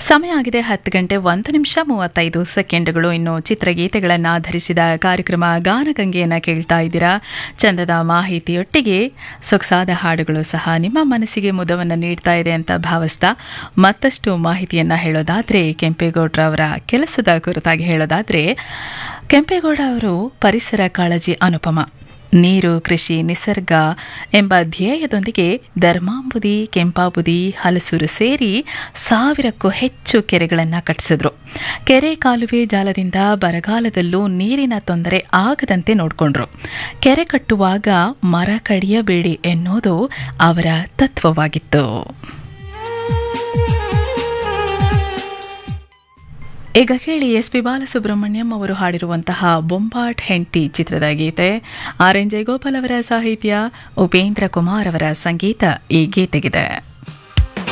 ಸಮಯ ಆಗಿದೆ ಹತ್ತು ಗಂಟೆ ಒಂದು ನಿಮಿಷ ಮೂವತ್ತೈದು ಸೆಕೆಂಡ್ಗಳು ಇನ್ನು ಚಿತ್ರಗೀತೆಗಳನ್ನು ಆಧರಿಸಿದ ಕಾರ್ಯಕ್ರಮ ಗಾನಗಂಗೆಯನ್ನು ಕೇಳ್ತಾ ಇದ್ದೀರಾ ಚಂದದ ಮಾಹಿತಿಯೊಟ್ಟಿಗೆ ಸೊಗಸಾದ ಹಾಡುಗಳು ಸಹ ನಿಮ್ಮ ಮನಸ್ಸಿಗೆ ಮುದವನ್ನು ನೀಡ್ತಾ ಇದೆ ಅಂತ ಭಾವಿಸ್ತಾ ಮತ್ತಷ್ಟು ಮಾಹಿತಿಯನ್ನು ಹೇಳೋದಾದರೆ ಕೆಂಪೇಗೌಡರವರ ಕೆಲಸದ ಕುರಿತಾಗಿ ಹೇಳೋದಾದರೆ ಕೆಂಪೇಗೌಡ ಅವರು ಪರಿಸರ ಕಾಳಜಿ ಅನುಪಮ ನೀರು ಕೃಷಿ ನಿಸರ್ಗ ಎಂಬ ಧ್ಯೇಯದೊಂದಿಗೆ ಧರ್ಮಾಂಬುದಿ ಕೆಂಪಾಬುದಿ ಹಲಸೂರು ಸೇರಿ ಸಾವಿರಕ್ಕೂ ಹೆಚ್ಚು ಕೆರೆಗಳನ್ನು ಕಟ್ಟಿಸಿದ್ರು ಕೆರೆ ಕಾಲುವೆ ಜಾಲದಿಂದ ಬರಗಾಲದಲ್ಲೂ ನೀರಿನ ತೊಂದರೆ ಆಗದಂತೆ ನೋಡಿಕೊಂಡ್ರು ಕೆರೆ ಕಟ್ಟುವಾಗ ಮರ ಕಡಿಯಬೇಡಿ ಎನ್ನುವುದು ಅವರ ತತ್ವವಾಗಿತ್ತು ಈಗ ಕೇಳಿ ಎಸ್ ಪಿ ಬಾಲಸುಬ್ರಹ್ಮಣ್ಯಂ ಅವರು ಹಾಡಿರುವಂತಹ ಬೊಂಬಾಟ್ ಹೆಂಡ್ತಿ ಚಿತ್ರದ ಗೀತೆ ಆರ್ ಎನ್ ಜಯಗೋಪಾಲ್ ಅವರ ಸಾಹಿತ್ಯ ಉಪೇಂದ್ರ ಕುಮಾರ್ ಅವರ ಸಂಗೀತ ಈ ಗೀತೆಗಿದೆ